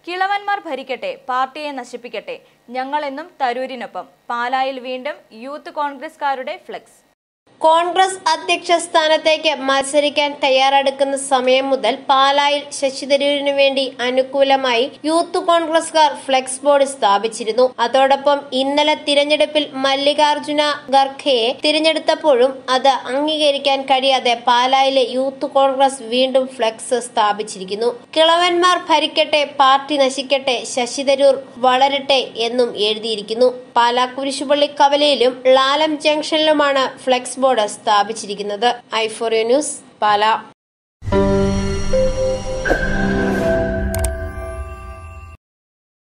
കിളവന്മാർ ഭരിക്കട്ടെ പാർട്ടിയെ നശിപ്പിക്കട്ടെ ഞങ്ങളെന്നും തരൂരിനൊപ്പം പാലായിൽ വീണ്ടും യൂത്ത് കോൺഗ്രസ്കാരുടെ ഫ്ലെക്സ് കോൺഗ്രസ് അധ്യക്ഷ സ്ഥാനത്തേക്ക് മത്സരിക്കാൻ തയ്യാറെടുക്കുന്ന സമയം മുതൽ പാലായിൽ ശശി തരൂരിനു വേണ്ടി അനുകൂലമായി യൂത്ത് കോൺഗ്രസ്കാർ ഫ്ലെക്സ് ബോർഡ് സ്ഥാപിച്ചിരുന്നു അതോടൊപ്പം ഇന്നലെ തിരഞ്ഞെടുപ്പിൽ മല്ലികാർജുന ഖർഖയെ തിരഞ്ഞെടുത്തപ്പോഴും അത് അംഗീകരിക്കാൻ കഴിയാതെ പാലായിലെ യൂത്ത് കോൺഗ്രസ് വീണ്ടും ഫ്ലെക്സ് സ്ഥാപിച്ചിരിക്കുന്നു കിളവന്മാർ ഭരിക്കട്ടെ പാർട്ടി നശിക്കട്ടെ ശശി തരൂർ വളരട്ടെ എന്നും എഴുതിയിരിക്കുന്നു പാലാ കുരിശുപള്ളി കവലയിലും ലാലം ജംഗ്ഷനിലുമാണ് ഫ്ലെക്സ് ബോർഡ് സ്ഥാപിച്ചിരിക്കുന്നത് ഐഫോറിയോ ന്യൂസ് പാലാ